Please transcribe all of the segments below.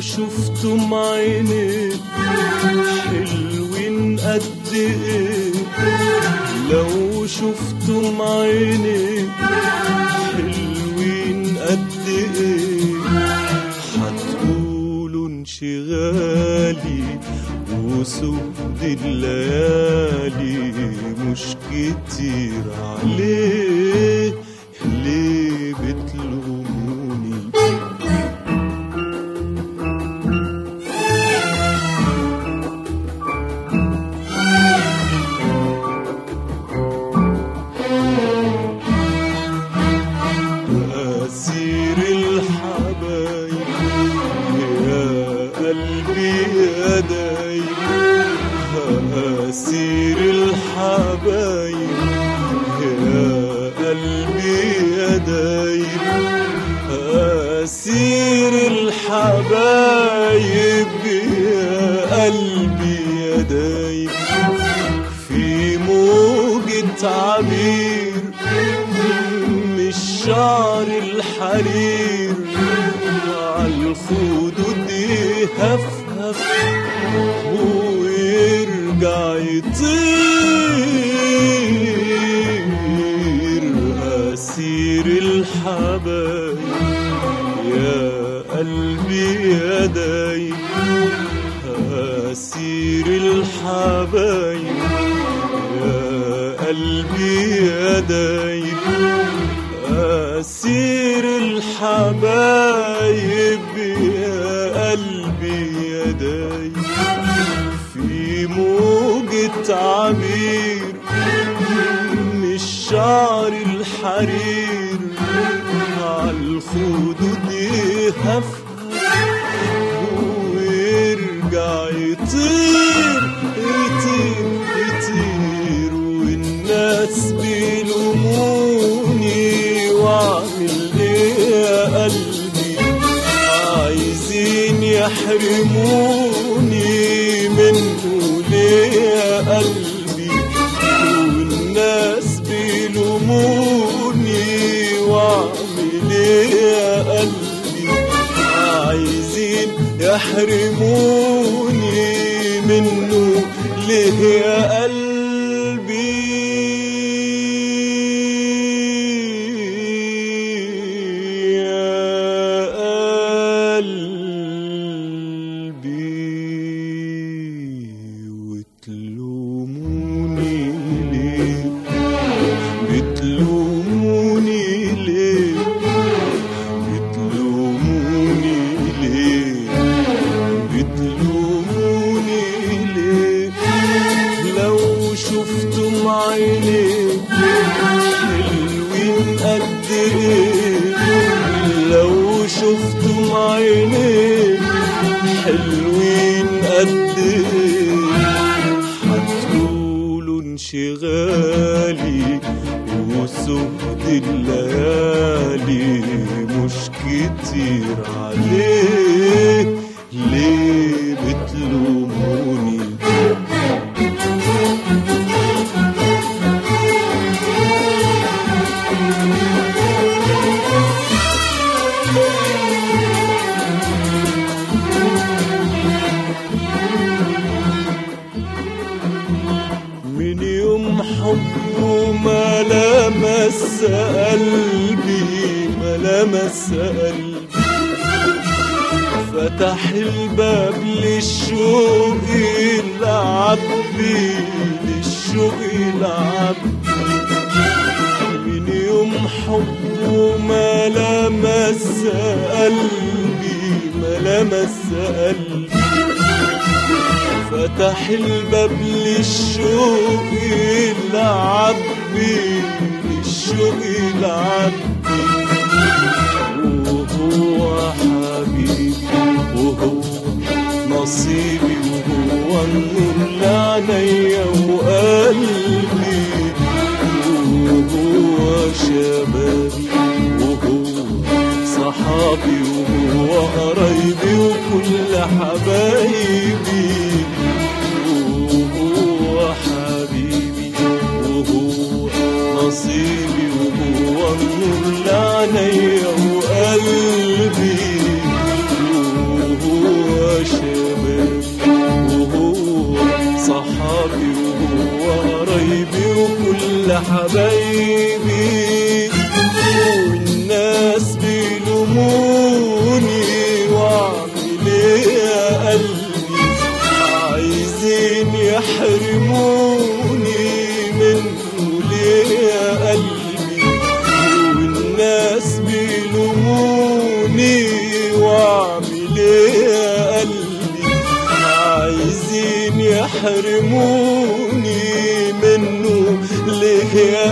شفتم عينيك حلوين قد ايه لو شفتم عينيك حلوين قد ايه هتقولوا انشغالي وسود الليالي مش كتير عليه ليه بتلوموني أسير الحبايب يا قلبي يا دايب أسير الحبايب يا قلبي يا دايب أسير الحبايب يا قلبي يا دايب في موجة عبير مش شعر الحرير عالخدود يهفهف ويرجع يطير أسير الحبايب يا قلبي يا دايب أسير الحبايب يا قلبي يا دايب أسير الحبايب يا قلبي يا دايب في موجة عبير مش شعر الحرير عالخدود يهفهف ويرجع يطير يطير يطير والناس بيلوموني واعمل ايه يا قلبي عايزين يحرموني منه ليه يا قلبي والناس بيلوموني واعمل ايه يا قلبي عايزين يحرموني منه ليه يا قلبي يا قلبي وتلوموني ليه بتلوموني ليه بتلوموني ليه بتلوموني ليه لو شفتم عينيك حلوين قد ايه لو شفتم عينيك حلوين قد ايه هتقولوا انشغالي وسهد الليالي مش كتير عليه ليه بتلوموني من يوم حبه ما لمس قلبي ما لمس قلبي فتح الباب للشوق يلعب بي للشوق يلعب من يوم حبه ما لمس قلبي ما لمس قلبي فتح الباب للشوق يلعب بي الشوق يلعب بي وهو حبيبي وهو نصيبي وهو النور لعينيا وقلبي وهو شبابي وهو صحابي وهو قرايبي وكل حبايبي وهو حبيبي وهو نصيبي وهو النور لعينيا وقلبي وهو لحبايبي والناس بيلوموني واعمل ايه يا قلبي عايزين يحرموني منه ليه يا قلبي والناس بيلوموني واعمل ايه يا قلبي عايزين يحرموني منه ليه يا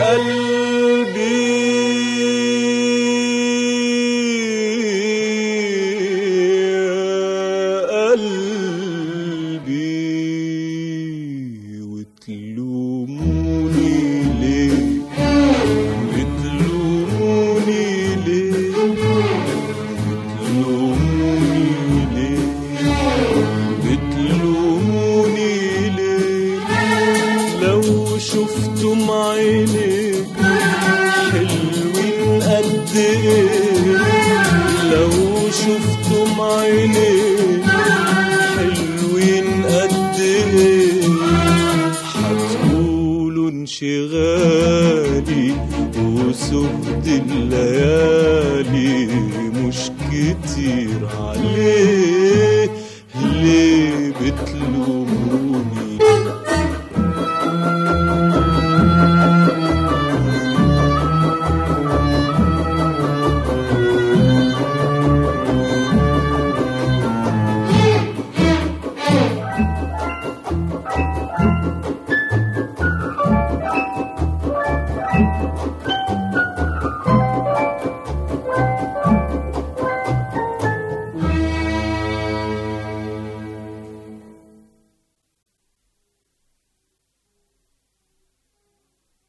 قلبي يا قلبي وتلوموني ليه بتلوموني ليه بتلوموني ليه بتلوموني ليه لو شفتم عينيك حلوين قد ايه لو شفتم عينيك حلوين قد ايه هتقولوا انشغالي وسهد الليالي